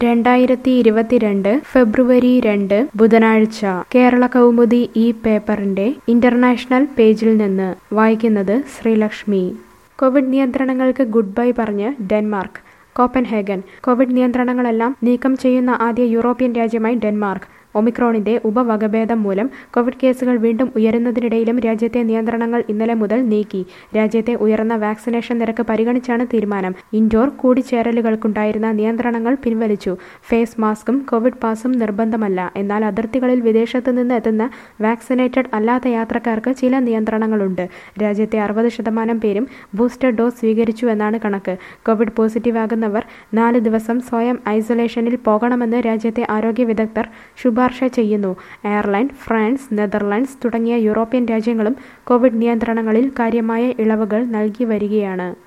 രണ്ടായിരത്തി ഇരുപത്തിരണ്ട് ഫെബ്രുവരി രണ്ട് ബുധനാഴ്ച കേരള കൗമുദി ഈ പേപ്പറിന്റെ ഇന്റർനാഷണൽ പേജിൽ നിന്ന് വായിക്കുന്നത് ശ്രീലക്ഷ്മി കോവിഡ് നിയന്ത്രണങ്ങൾക്ക് ഗുഡ് ബൈ പറഞ്ഞ് ഡെൻമാർക്ക് കോപ്പൻഹേഗൻ കോവിഡ് നിയന്ത്രണങ്ങളെല്ലാം നീക്കം ചെയ്യുന്ന ആദ്യ യൂറോപ്യൻ രാജ്യമായി ഡെൻമാർക്ക് ഒമിക്രോണിന്റെ ഉപവകഭേദം മൂലം കോവിഡ് കേസുകൾ വീണ്ടും ഉയരുന്നതിനിടയിലും രാജ്യത്തെ നിയന്ത്രണങ്ങൾ ഇന്നലെ മുതൽ നീക്കി രാജ്യത്തെ ഉയർന്ന വാക്സിനേഷൻ നിരക്ക് പരിഗണിച്ചാണ് തീരുമാനം ഇൻഡോർ കൂടിച്ചേരലുകൾക്കുണ്ടായിരുന്ന നിയന്ത്രണങ്ങൾ പിൻവലിച്ചു ഫേസ് മാസ്കും കോവിഡ് പാസും നിർബന്ധമല്ല എന്നാൽ അതിർത്തികളിൽ വിദേശത്ത് നിന്ന് എത്തുന്ന വാക്സിനേറ്റഡ് അല്ലാത്ത യാത്രക്കാർക്ക് ചില നിയന്ത്രണങ്ങളുണ്ട് രാജ്യത്തെ അറുപത് ശതമാനം പേരും ബൂസ്റ്റർ ഡോസ് സ്വീകരിച്ചു എന്നാണ് കണക്ക് കോവിഡ് പോസിറ്റീവ് ആകുന്നവർ നാല് ദിവസം സ്വയം ഐസൊലേഷനിൽ പോകണമെന്ന് രാജ്യത്തെ ആരോഗ്യ വിദഗ്ധർ ശുപാർശ ചെയ്യുന്നു എയർലൈൻ ഫ്രാൻസ് നെതർലാൻഡ്സ് തുടങ്ങിയ യൂറോപ്യൻ രാജ്യങ്ങളും കോവിഡ് നിയന്ത്രണങ്ങളിൽ കാര്യമായ ഇളവുകൾ നൽകി വരികയാണ്